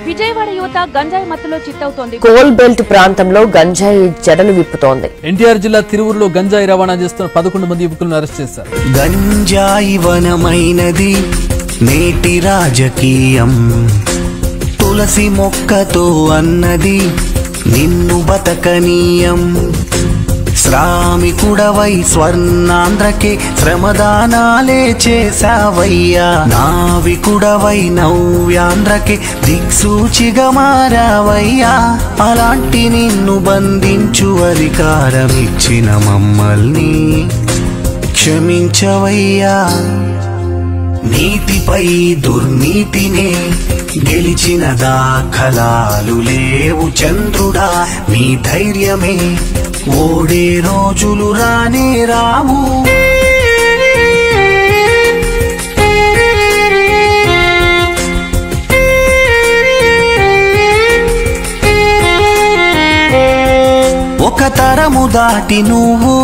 విజయవాడ యువత గంజాయి మత్తులో చిత్తవుతోంది కోల్ బెల్ట్ ప్రాంతంలో గంజాయి జడలు విప్పుతోంది ఎన్టీఆర్ జిల్లా తిరువురులో గంజాయి రవాణా చేస్తున్న పదకొండు మంది యువకులను అరెస్ట్ చేశారు గంజాయి వనమైనది నేటి రాజకీయం తులసి మొక్కతో అన్నది నిన్ను బతకనీయం శ్రామికుడవై స్వర్ణాంధ్రకే శ్రమదానాలే చేశావయ్యా నావికుడవై నవ్యాంధ్రకే దిక్సూచిగా మారావయ్యా అలాంటి నిన్ను బంధించు అధికారమిచ్చిన మమ్మల్ని క్షమించవయ్యా నీతిపై దుర్నీతినే గెలిచిన దాఖలాలు లేవు చంద్రుడా నీ ధైర్యమే ఓడే రోజులు రానే రావు ఒక తరము దాటి నువ్వు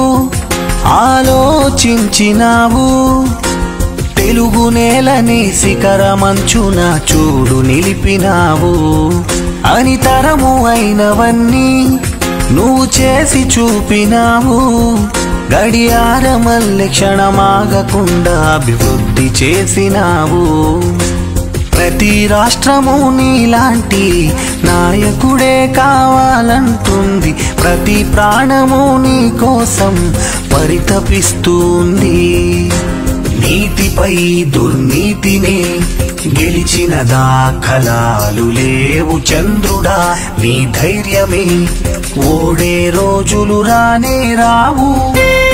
ఆలోచించినావు తెలుగు నేలని శిఖరమంచున చూడు నిలిపినావు అని తరము అయినవన్నీ నువ్వు చేసి చూపినావు గడియారమల్లె క్షణమాగకుండా అభివృద్ధి చేసినావు ప్రతి రాష్ట్రము నీలాంటి నాయకుడే కావాలంటుంది ప్రతి ప్రాణము నీ కోసం పరితపిస్తుంది నీతిపై దుర్నీతినే గెలిచిన దాఖలాలు లేవు చంద్రుడా నీ ధైర్యమే ఓడే రోజులు రానే రావు